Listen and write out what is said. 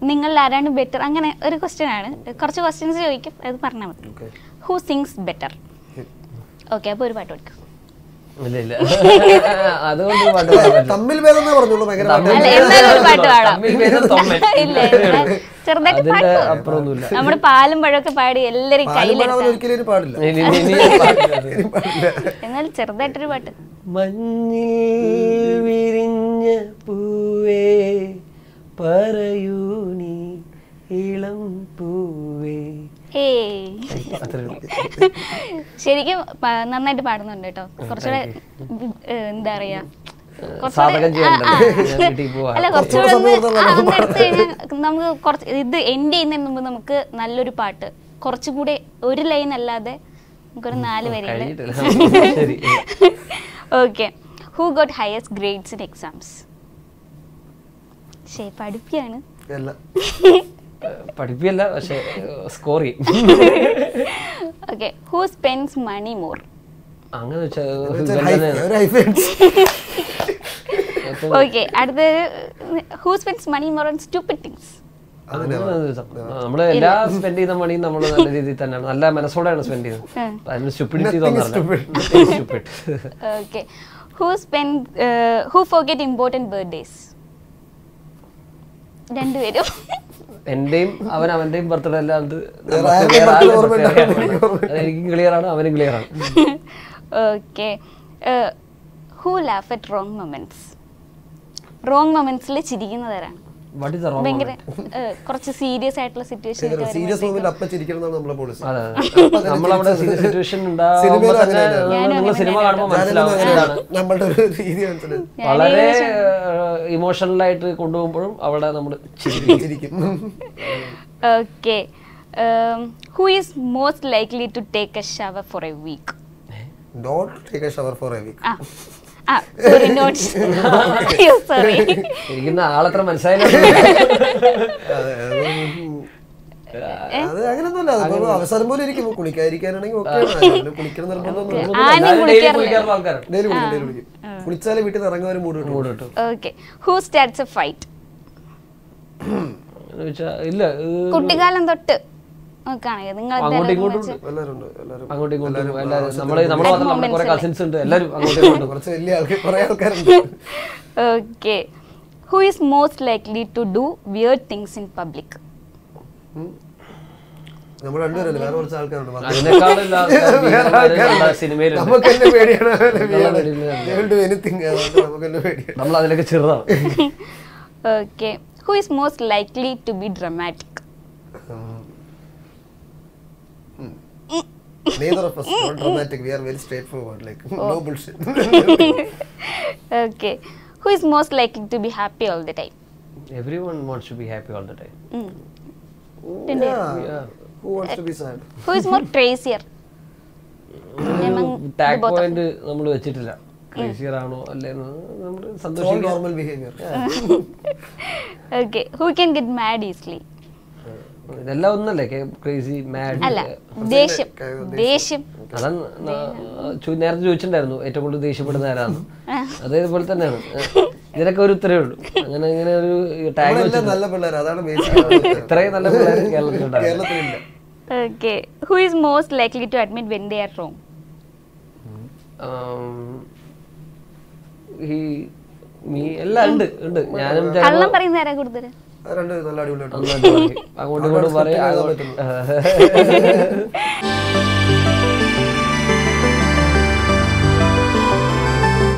നിങ്ങളിൽ ആരാണ് ബെറ്റർ അങ്ങനെ ഒരു ക്വസ്റ്റ്യൻ ആണ് കുറച്ച് ക്വസ്റ്റ്യൻസ് ചോദിക്കും അത് പറഞ്ഞാൽ മതി Okay. Who sings better okay അപ്പോൾ ഒരു പാട്ട് കൊടുക്കും ഇല്ല ഇല്ല അതുകൊണ്ട് പാട്ട് പാടാൻ പറ്റില്ല. തമ്മിൽ ഭേദം എന്നേ പറഞ്ഞോളൂ ഭയങ്കര തമ്മിൽ അല്ല, പാട്ടാണ്. എന്നാലും ഒരു പാട്ട് പാടാം. തമ്മിൽ ഭേദം തൊമ്മൻ. ഇല്ല ഇല്ല. ചെറുതായിട്ട് അതിന്റെ പാട്ട് അപ്പുറമൊന്നുമില്ല നമ്മുടെ പാലും പഴമൊക്കെ പാടി എല്ലാരും പാലും പഴം അവൻ കയ്യിലെടുത്ത ഒരിക്കലും ഇനി പാടില്ല ഇനി- ഇനി- ഇനി പാടില്ല. ഇനി പാടില്ല എന്നാൽ ചെറുതായിട്ടൊരു പാട്ട് മഞ്ഞിൽ വിരിഞ്ഞ പൂവേ പറയൂ നീ ഇളം പൂവേ ഏയ് അത്രേ ഉള്ളൂ. ശരിക്കും പ- നന്നായിട്ട് പാടുന്നുണ്ട് കേട്ടോ കുറച്ചുകൂടെ ഏ, എന്താ പറയാ കുറച്ചുകൂടെ- സാധകം ചെയ്യണ്ടല്ലോ. ആ, ആ. ഞാൻ വീട്ടിൽ പോവാ. അല്ല കുറച്ചുകൂടെ കുറച്ചുകൂടെ ഒന്ന് സമയം ആ, കൊടുത്താൽ ഒന്ന് എടുത്ത് കഴിഞ്ഞാൽ നമുക്ക് കുറച്ച് ഇത് എൻഡ് ചെയ്യുന്നതിന് മുമ്പ് നമുക്ക് നല്ലൊരു പാട്ട് കുറച്ചും കൂടെ ഒരു ലൈൻ അല്ലാതെ നമുക്കൊരു നാല് വരികള് കഴിഞ്ഞിട്ടില്ല ശരി okay who got highest grades in exams ശരി പഠിപ്പിയാണ് അല്ല പഠിപ്പിയല്ല പക്ഷെ സ്കോർ ചെയ്യും okay who spends money more അങ്ങനെ വെച്ചാൽ ഒരു ഹൈ- ഒരു ഹൈഫൈ ഓക്കെ അടുത്തത് who spends money more on stupid things നമ്മള് എല്ലാ സ്പെൻഡ് ചെയ്യുന്ന മണിയും നമ്മൾ നല്ല രീതിയിൽ തന്നെയാണ് നല്ല മനസ്സോടെയാണ് സ്പെൻഡ് ചെയ്യുന്നത് ഉം. അപ്പൊ അതിന് സ്റ്റുപ്പിഡിറ്റി Nothing is തോന്നാറില്ല stupid okay who spend who forget important birthdays രണ്ടുപേരും എന്റെയും അവൻ അവന്റെയും ബർത്ത്ഡേ അല്ലാണ്ട് വേറെ ആരുടെയും birthday ഓർമ്മയില്ല. എനിക്കും ക്ലിയർ ആണ് അവനും ക്ലിയർ ആണ് okay who laugh at wrong moments wrong മൊമെന്റ്സിൽ ചിരിക്കുന്നവരാണ് വാട്ട് ഇസ് റോങ് ഭയങ്കര ഏഹ്, കുറച്ച് സീരിയസ് ആയിട്ടുള്ള സിറ്റുവേഷൻ സീരിയസ് മൂവിൽ അപ്പ ചിരിക്കണം എന്നാണ് നമ്മളെ പോളിസി അതെ അതെ. നമ്മളവിടെ സീരിയസ് സിറ്റുവേഷൻ ഉണ്ടാവുമ്പോ സിനിമയിലും തന്നെ അങ്ങനെയാണ്. ഞാനും നിങ്ങൾ സിനിമ അങ്ങനെ കാണുമ്പോൾ മനസ്സിലാവും എന്താണ് നമ്മളുടെ ഒരു രീതി മനസ്സിലായി വളരെ ഇമോഷണൽ ആയിട്ട് കൊണ്ടുപോകുമ്പോഴും അവിടെ നമ്മൾ ചിരിക്കും okay who is most likely to take a shower for a week don't take a shower for a week ആ ആ സോറി നോട്ട് സോറി ഇരിക്കുന്ന ആളത്ര മനസ്സിലായില്ല അത് അങ്ങനൊന്നുമല്ല അത് അവസാനം പോലെ ഇരിക്കും കുളിക്കാതിരിക്കാനാണെങ്കിൽ ഓക്കെ കുളിക്കണം നിർബന്ധമൊന്നും ആരും കുളിക്കാറില്ല കുളിക്കാറുള്ള ആൾക്കാരാണ് ഡെയിലി കുളിക്കും ഡെയിലി കുളിക്കും കുളിച്ചാലേ വീട്ടിൽ നിന്ന് ഇറങ്ങാൻ ഒരു മൂഡ് കിട്ടും മൂട് കിട്ടും okay who starts a fight എന്ന് വെച്ചാ ഇല്ല ഇത് കുട്ടിക്കാലം തൊട്ട് നോക്കുകയാണെങ്കിൽ നിങ്ങൾ അങ്ങോട്ടും ഇങ്ങോട്ടും എല്ലാവരും ഉണ്ട് എല്ലാവരും അങ്ങോട്ടും ഇങ്ങോട്ടും എല്ലാവരും നമ്മള് നമ്മളെ മാത്രം നമ്മുടെ കുറെ കസിൻസ് ഉണ്ട് എല്ലാവരും അങ്ങോട്ടും ഇങ്ങോട്ടും കുറച്ച് വലിയ ആൾക്കാർ കുറെ ആൾക്കാരുണ്ട് okay who is most likely to do weird things in public നമ്മൾ രണ്ടുപേരല്ലേ വേറെ കുറച്ച് ആൾക്കാരുണ്ട് ബാക്കി അതിനേക്കാളും ആൾക്കാർ സിനിമയിലുണ്ട് നമുക്ക് എന്നെ പേടിയാണ് പേടിയാണ്. എനിത്തിങ് അതുകൊണ്ട് നമുക്ക് എന്നെ പേടിയാണ് നമ്മൾ അതിലൊക്കെ ചെറുതാണ് okay who is most likely to be dramatic Neither of us not dramatic. We are very straightforward. Like no bullshit. Okay who is most likely to be happy all the time everyone wants to be happy all the time yeah. Who wants to be sad? Who is more crazier tag point നമ്മൾ വെച്ചിട്ടില്ല ക്രേസിയർ ആണോ അല്ലേന്ന് നമ്മൾ It's all സന്തോഷിക്കാൻ normal behavior. Okay who can get mad easily ഇതെല്ലാം ഒന്നല്ലേ crazy mad അല്ല ദേഷ്യം ദേഷ്യം അതാണ് ന- ചോ- നേരത്തെ ചോദിച്ചിട്ടുണ്ടായിരുന്നു ഏറ്റവും കൂടുതൽ ദേഷ്യപ്പെടുന്ന ആരാന്ന് അതേപോലെ തന്നെയാണ് ഇതിനൊക്കെ ഒരു ഉത്തരവേ ഉള്ളൂ അങ്ങനെ ഇങ്ങനെ ഒരു ടാഗ് നമ്മളെല്ലാം നല്ല പിള്ളേർ അതാണ് ബേസിക് ഇത്രയും നല്ല പിള്ളേർ കേരളത്തിലുണ്ടാവും കേരളത്തിലില്ല okay who is most likely to admit when they are wrong ഈ നീ എല്ലാം ഉണ്ട് ഉണ്ട് ഞാനും ചിലപ്പോ കള്ളം പറയുന്ന ആരാ കൂടുതൽ അത് രണ്ട് നല്ല അടിപൊളിയായിട്ട് നന്നായിട്ട് പറയും. അങ്ങോട്ടും ഇങ്ങോട്ടും പറയും എഴുതാൻ അങ്ങോട്ട് പറ്റുന്നു.